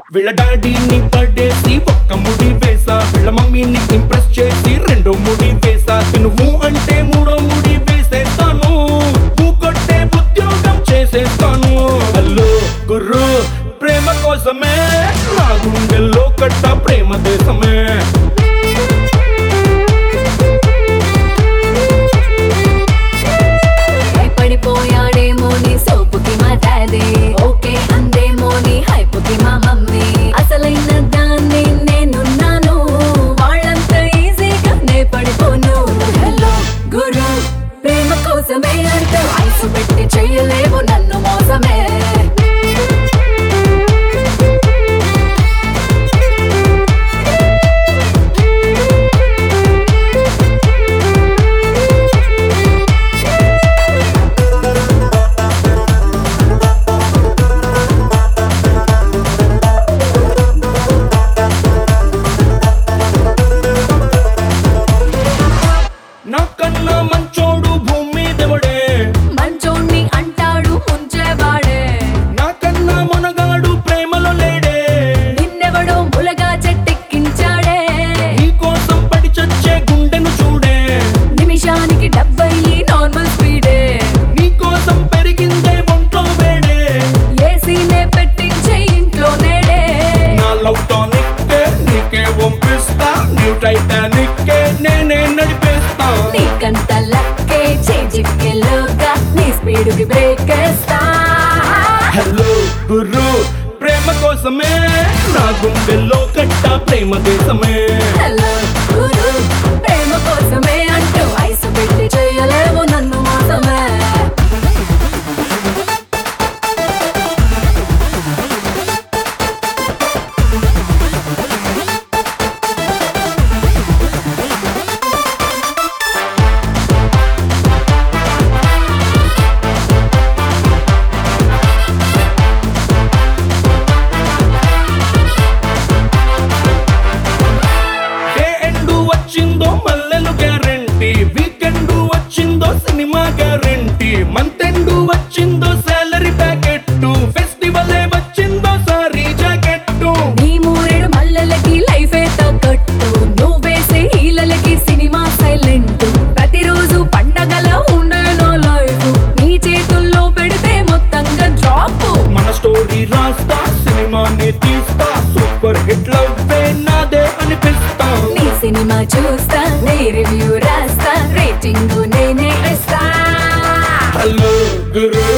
వీళ్ళ డాడీని పడేసి ఒక్క ముడి వేసా వీళ్ళ మమ్మీని ఇంప్రెస్ చేసి రెండో ముడి వేసా నువ్వు అంటే మూడో ముడి వేసేస్తాను నువ్వు కొట్టే ఉద్యోగం చేసేస్తాను హలో గుర్రు ప్రేమ కోసమే నా గుండెల్లో కట్ట ప్రేమ దేశమే పడిపోయాడేమో నీ సోపుకి మా డాడీ ఓకే అందేమో నీ హైపుకి మా మమ్మీ అసలైన దాన్ని నేనున్నాను వాళ్ళంత ఈజీగా నే పడిపోను హలో గురు ప్రేమ కోసమే అంటూ ఐసు పెట్టి చెయ్యలేవు నన్ను మోసమే నాకన్నా మంచోడు భూమి దేవుడే మంచోణ్ణి అంటాడు ముంచేవాడే నాకన్నా మనగాడు ప్రేమలో లేడే నిన్నెవడో ములగా చెట్టెక్కించాడే నీ కోసం పడి చచ్చే గుండెను చూడే నిమిషానికి డెబ్బై నార్మల్ స్పీడే నీ కోసం పెరిగిందే ఒంట్లో వేడే ఏసీనే పెట్టించే ఇంట్లో నేడే నా లవ్ టానిక్ నీకే పంపిస్తా న్యూ టైటానిక్ నేనే నడిపేస్తా నీకంత లక్కే చేజిక్కెలోగా నీ స్పీడ్కి బ్రేక్ వేస్తా హలో గుర్రు ప్రేమ కోసమే నా గుండెల్లో కట్ట ప్రేమ దేశమే హలో గురు ప్రేమ కోసమే అంటూ ఐసు పెట్టి చేయలేవు నన్ను మోసమే డే ఎండు వచ్చిందో మల్లెలు గ్యారంటీ వీకెండ్ వచ్చిందో సినిమా గ్యారంటీ మంత్ ఎండు వచ్చిందో సాలరీ ప్యాకెట్ ఫెస్టివల్ వచ్చిందో సారీ జాకెట్ నీ మూరెడు మల్లెలకి లైఫే తగ్గట్టు నువ్వేసే హీలలకి సినిమా సైలెంట్ ప్రతిరోజు పండగల ఉండే నా లైఫ్ నీ చేతుల్లో పెడితే మొత్తంగా డ్రాప్ మన స్టోరీ రాస్తా సినిమాని తీస్తా సూపర్ హిట్ లవ్వే నాదే అనిపిస్తా నీ సినిమా చూస్తా నీ రివ్యూ రాస్తా రేటింగ్ నేనే ఇస్తా హలో గురు